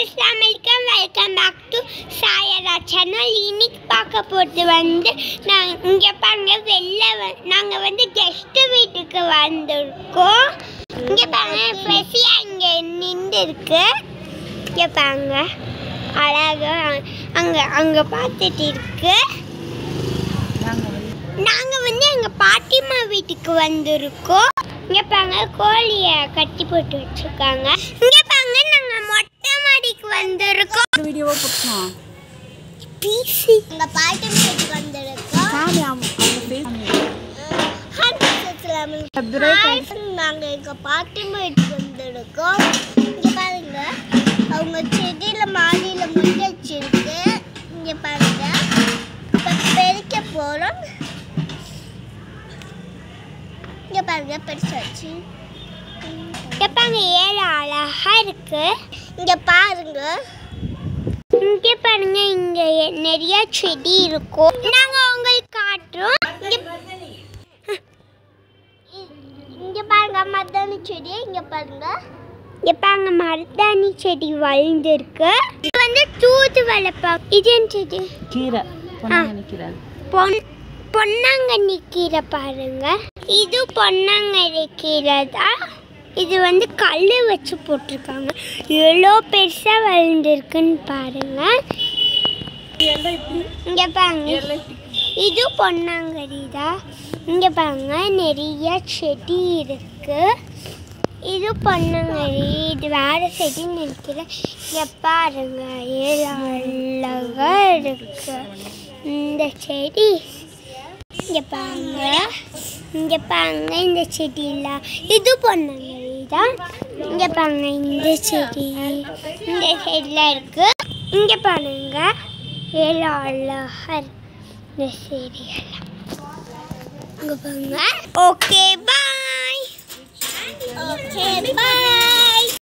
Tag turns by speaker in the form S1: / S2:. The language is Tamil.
S1: அஸ்லாம் வலைக்கம் welcome back to Saira channel இன்னைக்கு பார்க்க போகிறது வந்து நாங்கள் இங்கே பாருங்க வெளில வ- நாங்கள் வந்து கெஸ்ட்டு வீட்டுக்கு வந்திருக்கோம் இங்கே பாருங்க ஃபெசியா இங்கே நின்று இருக்கு இங்கே பாருங்க அழகா அங்கே அங்கே பார்த்துட்டு இருக்கு நாங்கள் வந்து எங்கள் பாட்டிம்மா வீட்டுக்கு வந்திருக்கோம் இங்கே பாருங்க கோழியை கட்டி போட்டு வச்சிருக்காங்க இங்கே பாருங்க நாங்கள் மொட்டை மாடிக்கு வந்திருக்கோம்
S2: வீடியோவை போட்டுக்கலாம்
S1: பிசி எங்கள் பாட்டிம்மா வீட்டுக்கு வந்திருக்கோம்
S2: சாமி அவங்க பேர்
S1: நாங்கள் எங்கள் பாட்டிம்மா வீட்டுக்கு வந்திருக்கோம் இங்கே பாருங்க அவங்க செடியில் மாடியில் முள்ளி வச்சிருக்கு இங்கே பாருங்க இப்போ பெருக்க போகிறோம் இங்கே பாருங்க பெருசு வச்சு இங்கே பாருங்க ஏழு அழகா இருக்கு இங்கே பாருங்க இங்கே பாருங்க இங்க நிறைய செடி இருக்கும் நாங்க உங்களுக்கு காட்டுறோம் இங்க இங்க பாருங்க மருதாணி செடி இங்க பாருங்க இங்க பாருங்க மருதாணி செடி வளர்ந்துருக்கு இது வந்து தூது வளர்ப்பாங்க இது என்ன செடி
S2: கீரை பொன்னாங்கண்ணி கீரை
S1: பொன் பொன்னாங்கண்ணி கீரை பாருங்க இது பொன்னாங்கண்ணி கீரை தான் இது வந்து கல் வச்சு போட்டிருக்காங்க எவ்வளோ பெருசாக வளர்ந்துருக்குன்னு பாருங்க இங்கே பாருங்க இது பொன்னாங்கண்ணி தான் இங்கே பாருங்க நிறைய செடி இருக்கு இது பொன்னாங்கண்ணி இது வேற செடின்னு நினைக்கிறேன் இங்கே பாருங்க ஏழு அழகா இருக்கு இந்த செடி இங்க பாருங்க இங்க பாருங்க இந்த செடியில இது பொன்னாங்கண்ணி தான் இங்க பாருங்க இந்த செடி இந்த செடியில இருக்கு இங்க பாருங்க ஏழு அழகா இருக்கு இந்த செடியெல்லாம் இங்க பாருங்க ஓகே பா